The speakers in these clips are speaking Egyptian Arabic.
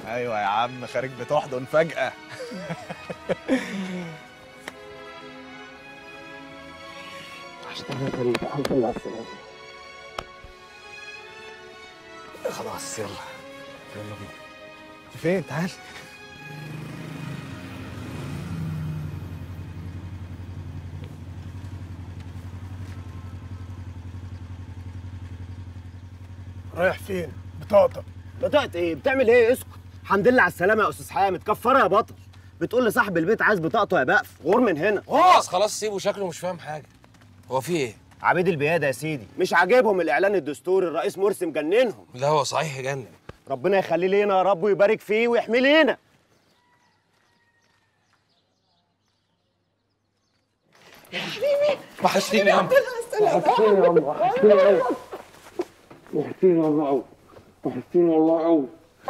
ايوه يا عم خارج بتحضن فجأة خلاص يلا يلا بينا فين تعال رايح فين؟ بطاقتك بطاقة ايه؟ بتعمل ايه؟ اسكت الحمد لله على السلامة يا استاذ حامد كفارة يا بطل بتقول لصاحب البيت عايز بطاقته يا بقف غور من هنا خلاص خلاص سيبه شكله مش فاهم حاجه هو في ايه عبيد البيادة يا سيدي مش عاجبهم الاعلان الدستوري الرئيس مرسي مجننهم لا هو صحيح يجنن ربنا يخليه لينا يا رب ويبارك فيه ويحميه لينا وحشتيني يا عم وحشتيني يا عم وحشتيني قوي وحشتيني والله قوي وحشتيني والله قوي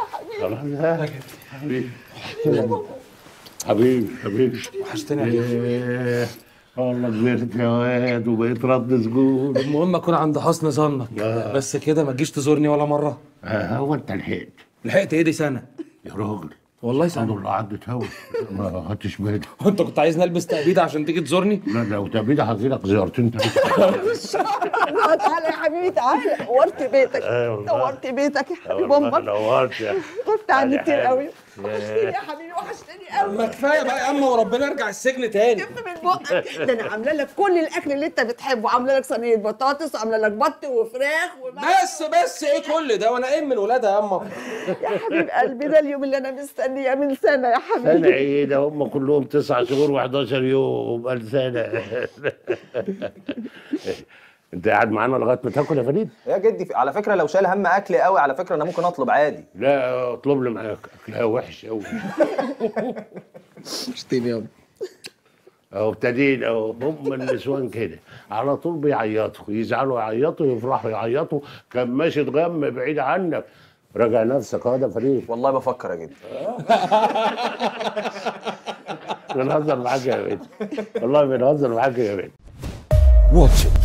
حبيبي حبيبي حبيبي وحشتني يا حبيبي إيه، والله كبرت يا واد وبقيت رد سجون المهم اكون عند حسن ظنك بس كده ما تجيش تزورني ولا مره آه، هو انت لحقت لحقت ايه دي سنه يا راجل والله انا سنه اللي عدت هوا ما خدتش بالي هو انت كنت عايزني البس تأبيدة عشان تيجي تزورني لا لو تبيد هزيلك زيارتين تلاتة لا تعالى يا حبيبي تعالى نورت بيتك أيوة والله. نورت بيتك يا حبيب والله امك نورت يا غبت عني يا كتير حبيبي. قوي وحشتني يا حبيبي وحشتني قوي ما كفايه بقى يا اما وربنا ارجع السجن تاني كف من بقك ده انا عامله لك كل الاكل اللي انت بتحبه عامله لك صينيه بطاطس وعامله لك بط وفراخ وما بس بس ايه كل ده وانا ايه من ولادها يا اما يا حبيب قلبي ده اليوم اللي انا مستنياه من سنه يا سنة حبيبي ايه ده هم كلهم تسع شهور و11 يوم قال سنة انت قاعد معانا لغاية ما تاكل يا فريد؟ يا جدي على فكرة لو شايل هم أكل قوي على فكرة أنا ممكن أطلب عادي لا اطلب لي معاك اكلها وحش قوي وحشتني يابا اهو ابتدينا اهو هم النسوان كده على طول بيعيطوا يزعلوا يعيطوا يفرحوا يعيطوا كان ماشي تغم بعيد عنك راجع نفسك اهو ده فريد والله بفكر يا جدي بنهزر معاك يا بنت والله بنهزر معاك يا بنت واتش إت